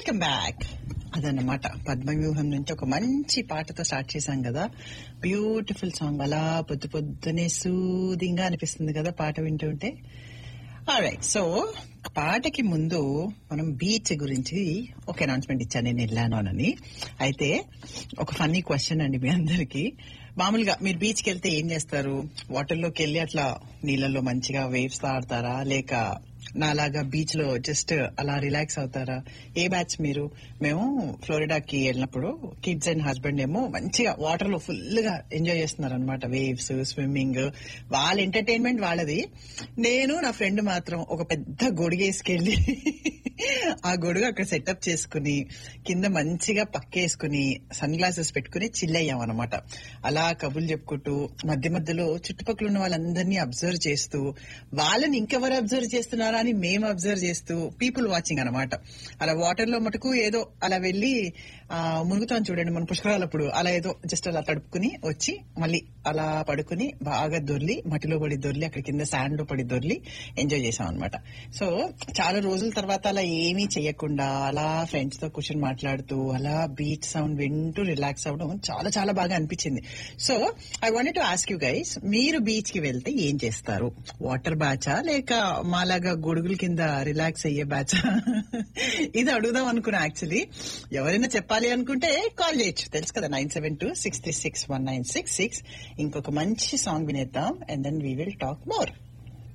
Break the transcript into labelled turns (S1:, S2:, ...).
S1: welcome back అదన్నమాట పద్మవ్యూహం నుంచి ఒక మంచి పాటతో స్టార్ట్ చేశాం కదా బ్యూటిఫుల్ సాంగ్ అలా పొద్దు పొద్దునే సూదింగ్ గా అనిపిస్తుంది కదా పాట వింటుంటే రైట్ సో పాటకి ముందు మనం బీచ్ గురించి ఒక అనౌన్స్మెంట్ ఇచ్చాను నేను వెళ్ళాను అని అయితే ఒక ఫన్నీ క్వశ్చన్ అండి మీ అందరికి మామూలుగా మీరు బీచ్కి వెళ్తే ఏం చేస్తారు వాటర్లోకి వెళ్ళి అట్లా నీళ్ళల్లో మంచిగా వేవ్స్ ఆడతారా లేక నాలాగా బీచ్ లో జస్ట్ అలా రిలాక్స్ అవుతారా ఏ బ్యాచ్ మీరు మేము ఫ్లోరిడాకి వెళ్ళినప్పుడు కిడ్స్ అండ్ హస్బెండ్ ఏమో మంచిగా వాటర్ లో ఫుల్ గా ఎంజాయ్ చేస్తున్నారు అనమాట వేవ్స్ స్విమ్మింగ్ వాళ్ళ ఎంటర్టైన్మెంట్ వాళ్ళది నేను నా ఫ్రెండ్ మాత్రం ఒక పెద్ద గొడుగేసుకెళ్ళి ఆ గొడుగు అక్కడ సెటప్ చేసుకుని కింద మంచిగా పక్కేసుకుని సన్ గ్లాసెస్ పెట్టుకుని చిల్ అయ్యాం అనమాట అలా కబుర్లు చెప్పుకుంటూ మధ్య మధ్యలో చుట్టుపక్కల ఉన్న వాళ్ళందరినీ అబ్జర్వ్ చేస్తూ వాళ్ళని ఇంకెవరు అబ్జర్వ్ చేస్తున్నారా అని మేము అబ్జర్వ్ చేస్తూ పీపుల్ వాచింగ్ అనమాట అలా వాటర్ లో మటుకు ఏదో అలా వెళ్ళి ఆ మునుగుతాం చూడండి మన పుష్కరాలప్పుడు అలా ఏదో జస్ట్ అలా తడుపుకుని వచ్చి మళ్ళీ అలా పడుకుని బాగా దొర్లి మట్టిలో పడి దొర్లి అక్కడ కింద శాండ్ లో పడి దొర్లి ఎంజాయ్ చేసాం అనమాట సో చాలా రోజుల తర్వాత అలా ఏమీ చేయకుండా అలా ఫ్రెండ్స్ తో కూర్చొని మాట్లాడుతూ అలా బీచ్ సౌండ్ వింటూ రిలాక్స్ అవ్వడం చాలా చాలా బాగా అనిపించింది so I want to ask you guys మీరు బీచ్ కి వెళ్తే ఏం చేస్తారు వాటర్ బ్యాచా లేక మాలాగా గొడుగుల కింద రిలాక్స్ అయ్యే బ్యాచా ఇది అడుగుదాం అనుకున్నా యాక్చువల్లీ ఎవరైనా చెప్పాలి అనుకుంటే కాల్ చేయొచ్చు తెలుసు కదా nine seven two six three six one nine six six ఇంకొక మంచి సాంగ్ వినేద్దాం and then we will talk more